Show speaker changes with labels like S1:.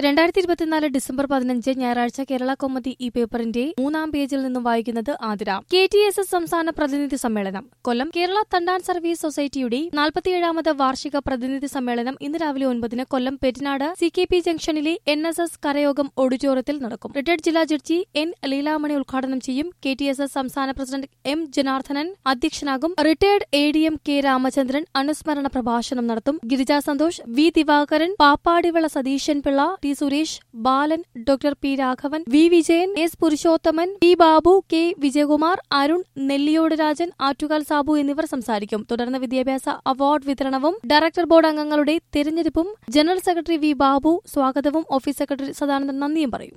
S1: രണ്ടായിരത്തി ഇരുപത്തിനാല് ഡിസംബർ പതിനഞ്ച് ഞായറാഴ്ച കേരള കൗമുദി ഈ പേപ്പറിന്റെ മൂന്നാം പേജിൽ നിന്നും വായിക്കുന്നത് Athira K T S S സംസ്ഥാന പ്രതിനിധി സമ്മേളനം കൊല്ലം കേരള തണ്ടാൻ സർവീസ് സൊസൈറ്റിയുടെ നാൽപ്പത്തിയേഴാമത് വാർഷിക പ്രതിനിധി സമ്മേളനം ഇന്ന് രാവിലെ ഒൻപതിന് Kollam Perinad C K P ജംഗ്ഷനിലെ എൻ എസ് എസ് കരയോഗം ഓഡിറ്റോറിയത്തിൽ നടക്കും റിട്ടയർഡ് ജില്ലാ ജഡ്ജി എൻ ലീലാമണി ഉദ്ഘാടനം ചെയ്യും കെ ടി എസ് എസ് സംസ്ഥാന പ്രസിഡന്റ് എം ജനാർദ്ദനൻ അധ്യക്ഷനാകും retired A D M K Ramachandran അനുസ്മരണ പ്രഭാഷണം നടത്തും Girija Santhosh V Divakaran Pappadivila Satheesan Pillai T Suresh Balan doctor P Raghavan V Vijayan S Purushothaman P Babu K Vijayakumar Arun Nelliyode Rajan Attukal Sabu എന്നിവർ സംസാരിക്കും തുടർന്ന് വിദ്യാഭ്യാസ അവാർഡ് വിതരണവും ഡയറക്ടർ ബോർഡ് അംഗങ്ങളുടെ തെരഞ്ഞെടുപ്പും ജനറൽ സെക്രട്ടറി വി ബാബു സ്വാഗതവും ഓഫീസ് സെക്രട്ടറി സദാനന്ദൻ നന്ദിയും പറയും